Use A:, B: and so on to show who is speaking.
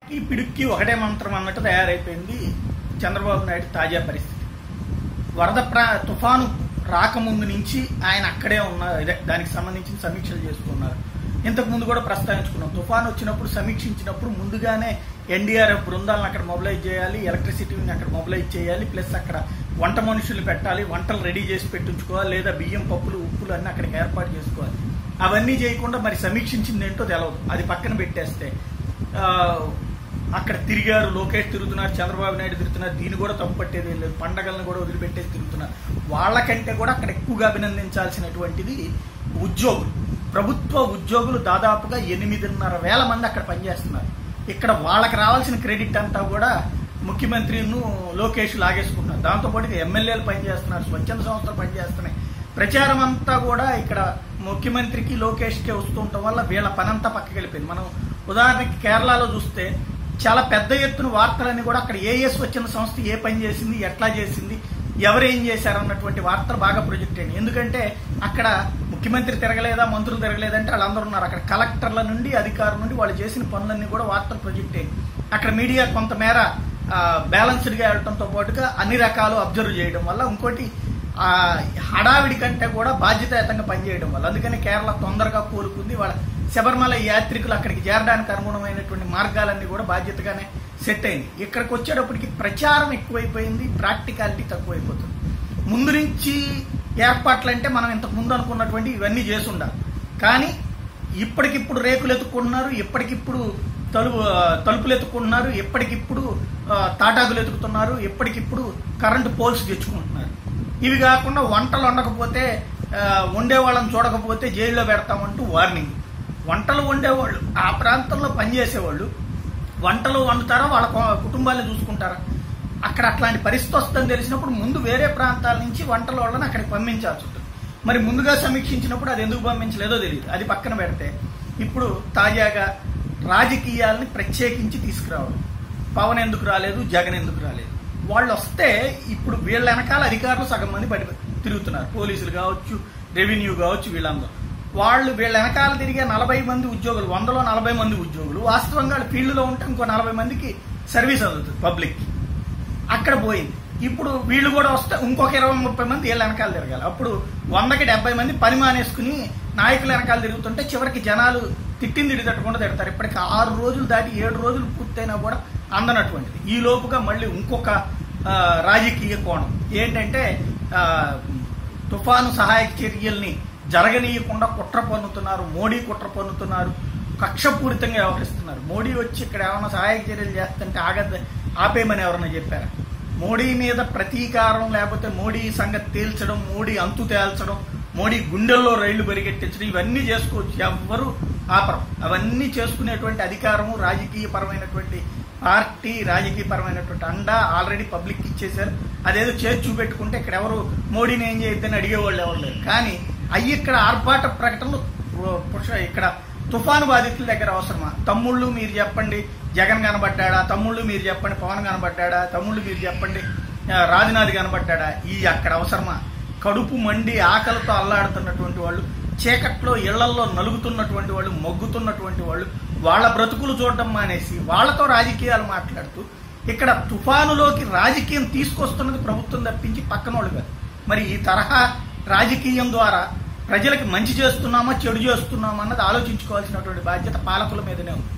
A: ఈ పిడుక్కి ఒకటే మంత్రం అన్నట్టు తయారైపోయింది చంద్రబాబు నాయుడు తాజా పరిస్థితి వరద ప్రా తుఫాను రాకముందు నుంచి ఆయన అక్కడే ఉన్నారు ఇదే దానికి సంబంధించిన సమీక్షలు చేస్తున్నారు ఇంతకు ముందు కూడా ప్రస్తావించుకున్నాం తుఫాను వచ్చినప్పుడు సమీక్షించినప్పుడు ముందుగానే ఎన్డీఆర్ఎఫ్ బృందాలను అక్కడ మొబిలైజ్ చేయాలి ఎలక్ట్రిసిటీని అక్కడ మొబిలైజ్ చేయాలి ప్లస్ అక్కడ వంట మనుషులు పెట్టాలి వంటలు రెడీ చేసి పెట్టించుకోవాలి లేదా బియ్యం పప్పులు ఉప్పులు అన్ని అక్కడికి ఏర్పాటు చేసుకోవాలి అవన్నీ చేయకుండా మరి సమీక్షించింది ఏంటో తెలవదు అది పక్కన పెట్టేస్తే ఆ, అక్కడ తిరిగారు లోకేష్ తిరుగుతున్నారు చంద్రబాబు నాయుడు తిరుగుతున్నారు దీన్ని కూడా తప్పు పట్టేది ఏం లేదు పండగలను కూడా వదిలిపెట్టేసి తిరుగుతున్నారు వాళ్ళకంటే కూడా అక్కడ ఎక్కువగా అభినందించాల్సినటువంటిది ఉద్యోగులు ప్రభుత్వ ఉద్యోగులు దాదాపుగా ఎనిమిదిన్నర వేల మంది అక్కడ పనిచేస్తున్నారు ఇక్కడ వాళ్ళకి రావాల్సిన క్రెడిట్ అంతా కూడా ముఖ్యమంత్రిను లోకేష్ లాగేసుకుంటున్నారు దాంతోపాటు ఎమ్మెల్యేలు పనిచేస్తున్నారు స్వచ్ఛంద సంస్థలు పనిచేస్తున్నాయి ప్రచారం అంతా కూడా ఇక్కడ ముఖ్యమంత్రికి లోకేష్కే వస్తుండటం వల్ల వీళ్ళ పనంతా పక్కకి వెళ్ళిపోయింది మనం ఉదాహరణకి కేరళలో చూస్తే చాలా పెద్ద ఎత్తున వార్తలన్నీ కూడా అక్కడ ఏ ఏ స్వచ్ఛంద సంస్థ ఏ పని చేసింది ఎట్లా చేసింది ఎవరేం చేశారు అన్నటువంటి వార్తలు బాగా ప్రొజెక్ట్ అయ్యాయి ఎందుకంటే అక్కడ ముఖ్యమంత్రి తిరగలేదా మంత్రులు తిరగలేదంటే వాళ్ళందరూ ఉన్నారు అక్కడ కలెక్టర్ల నుండి అధికారుల నుండి వాళ్ళు చేసిన పనులన్నీ కూడా వార్తలు ప్రొజెక్ట్ అయ్యాయి అక్కడ మీడియా కొంతమేర బ్యాలెన్స్డ్గా వెళ్ళడంతో పాటుగా అన్ని రకాలు అబ్జర్వ్ చేయడం వల్ల ఇంకోటి ఆ హడావిడి కంటే కూడా బాధ్యతాయుతంగా పనిచేయడం వల్ల అందుకని కేరళ తొందరగా కోలుకుంది వాళ్ళ శబరిమల యాత్రికులు అక్కడికి చేరడానికి అనుగుణమైనటువంటి మార్గాలన్నీ కూడా బాధ్యతగానే సెట్ అయింది ఇక్కడికి వచ్చేటప్పటికి ప్రచారం ఎక్కువైపోయింది ప్రాక్టికాలిటీ తక్కువైపోతుంది ముందు నుంచి ఏర్పాట్లు అంటే మనం ఇంతకు ముందు అనుకున్నటువంటి ఇవన్నీ చేసి ఉండాలి కానీ ఇప్పటికిప్పుడు రేకులు ఎత్తుకుంటున్నారు ఇప్పటికిప్పుడు తలుపు తలుపులు ఎత్తుకుంటున్నారు ఎప్పటికిప్పుడు ఆ, తాటాకులు ఎత్తుకుతున్నారు ఎప్పటికిప్పుడు కరెంటు పోల్స్ తెచ్చుకుంటున్నారు ఇవి కాకుండా వంటలు వండకపోతే ఆ, వండే వాళ్ళని చూడకపోతే జైల్లో పెడతామంటూ వార్నింగ్ వంటలు వండేవాళ్ళు ఆ ప్రాంతంలో పనిచేసేవాళ్ళు వంటలు వండుతారా వాళ్ళ కు- కుటుంబాన్ని చూసుకుంటారా అక్కడ అట్లాంటి పరిస్థితి వస్తుందని తెలిసినప్పుడు ముందు వేరే ప్రాంతాల నుంచి వంటల వాళ్ళని అక్కడికి పంపించాల్సి ఉంటుంది మరి ముందుగా సమీక్షించినప్పుడు అది ఎందుకు పంపించలేదో తెలియదు అది పక్కన పెడితే ఇప్పుడు తాజాగా రాజకీయాల్ని ప్రత్యేకించి తీసుకురావడం పవన్ ఎందుకు రాలేదు జగన్ ఎందుకు రాలేదు వాళ్ళు వస్తే ఇప్పుడు వీళ్ళ వెనకాల అధికారులు సగం మంది బయట తిరుగుతున్నారు పోలీసులు కావచ్చు రెవెన్యూ కావచ్చు వీళ్ళందరూ వాళ్ళు వీళ్ళ వెనకాల తిరిగే నలభై మంది ఉద్యోగులు వందలో నలభై మంది ఉద్యోగులు వాస్తవంగా వాళ్ళు ఫీల్డ్లో ఉంటే ఇంకో నలభై మందికి సర్వీస్ అందుతుంది పబ్లిక్కి అక్కడ పోయింది ఇప్పుడు వీళ్ళు కూడా వస్తే ఇంకొక ఇరవై ముప్పై మంది వీళ్ళ వెనకాల తిరగాలి అప్పుడు వందకి డెబ్బై మంది పని మానేసుకుని నాయకుల వెనకాల తిరుగుతుంటే చివరికి జనాలు తిట్టింది తిడి తట్టకుండా తిడతారు ఇప్పటికి ఆరు రోజులు దాటి ఏడు రోజులు పూర్తయినా కూడా అందనటువంటిది ఈ లోపుగా మళ్ళీ ఇంకొక ఆ, రాజకీయ కోణం ఏంటంటే ఆ, తుఫాను సహాయక చర్యల్ని జరగనీయకుండా కుట్ర పన్నుతున్నారు మోడీ కుట్ర పన్నుతున్నారు కక్షపూరితంగా వ్యవహరిస్తున్నారు మోడీ వచ్చి ఇక్కడ ఏమైనా సహాయక చర్యలు చేస్తుంటే ఆగద్ద ఆపేయమని ఎవరైనా చెప్పారా మోడీ మీద ప్రతీకారం లేకపోతే మోడీ సంగతి తేల్చడం మోడీ అంతు తేల్చడం మోడీ గుండెల్లో రైళ్లు పరిగెట్టించడం ఇవన్నీ చేసుకోవచ్చు ఎవ్వరు ఆపరం అవన్నీ చేసుకునేటువంటి అధికారము రాజకీయ పరమైనటువంటి పార్టీ రాజకీయ పరమైనటువంటి అండ ఆల్రెడీ పబ్లిక్ ఇచ్చేశారు అదేదో చేసి చూపెట్టుకుంటే ఇక్కడ ఎవరు మోడీని ఏం చేయొద్దని అడిగేవాళ్ళు ఎవరు లేరు కానీ అయ్యి ఇక్కడ ఆర్భాట ప్రకటనలు ఓ, పురుష- ఇక్కడ తుఫాను బాధితుల దగ్గర అవసరమా తమ్ముళ్ళు మీరు చెప్పండి జగన్ కనబడ్డాడా తమ్ముళ్ళు మీరు చెప్పండి పవన్ కనబడ్డాడా తమ్ముళ్ళు మీరు చెప్పండి ఆ, రాజ్నాథ్ కనబడ్డాడా ఈ అక్కడ అవసరమా కడుపు మండి ఆకలితో అల్లాడుతున్నటువంటి వాళ్ళు చీకట్లో ఇళ్లల్లో నలుగుతున్నటువంటి వాళ్ళు మొగ్గుతున్నటువంటి వాళ్ళు వాళ్ళ బ్రతుకులు చూడడం మానేసి వాళ్ళతో రాజకీయాలు మాట్లాడుతూ ఇక్కడ తుఫానులోకి రాజకీయం తీసుకొస్తున్నది ప్రభుత్వం తప్పించి పక్కనోళ్ళు కాదు మరి ఈ తరహా రాజకీయం ద్వారా ప్రజలకి మంచి చేస్తున్నామా చెడు చేస్తున్నామా అన్నది ఆలోచించుకోవాల్సినటువంటి బాధ్యత పాలకుల మీదనే ఉంది